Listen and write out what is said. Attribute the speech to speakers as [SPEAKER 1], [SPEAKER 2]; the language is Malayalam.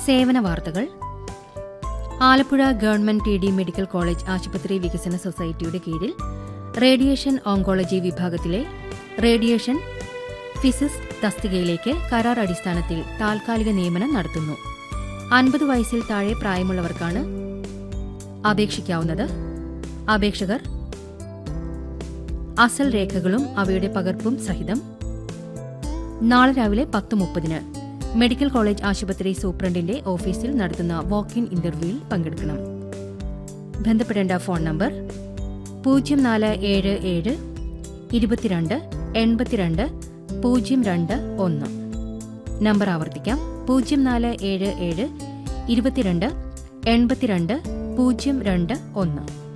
[SPEAKER 1] സേവന വാർത്തകൾ Alappuzha government T D medical college ആശുപത്രി വികസന സൊസൈറ്റിയുടെ കീഴിൽ റേഡിയേഷൻ ഓങ്കോളജി വിഭാഗത്തിലെ റേഡിയേഷൻ ഫിസിസ് തസ്തികയിലേക്ക് കരാർ അടിസ്ഥാനത്തിൽ താൽക്കാലിക നിയമനം നടത്തുന്നു അൻപത് വയസ്സിൽ താഴെ പ്രായമുള്ളവർക്കാണ് അപേക്ഷിക്കാവുന്നത് അപേക്ഷകർ അസൽ രേഖകളും അവയുടെ പകർപ്പും സഹിതം നാളെ രാവിലെ പത്ത് മുപ്പതിന് മെഡിക്കൽ കോളേജ് ആശുപത്രി സൂപ്രണ്ടിന്റെ ഓഫീസിൽ നടത്തുന്ന വാക്ക് ഇൻ ഇന്റർവ്യൂവിൽ പങ്കെടുക്കണം ബന്ധപ്പെടേണ്ട ഫോൺ നമ്പർ പൂജ്യം നാല് ഏഴ് ഏഴ് ഇരുപത്തിരണ്ട് എൺപത്തിരണ്ട് പൂജ്യം രണ്ട് ഒന്ന് നമ്പർ ആവർത്തിക്കാം പൂജ്യം നാല് ഏഴ് ഏഴ് ഇരുപത്തിരണ്ട് എൺപത്തിരണ്ട് പൂജ്യം രണ്ട് ഒന്ന്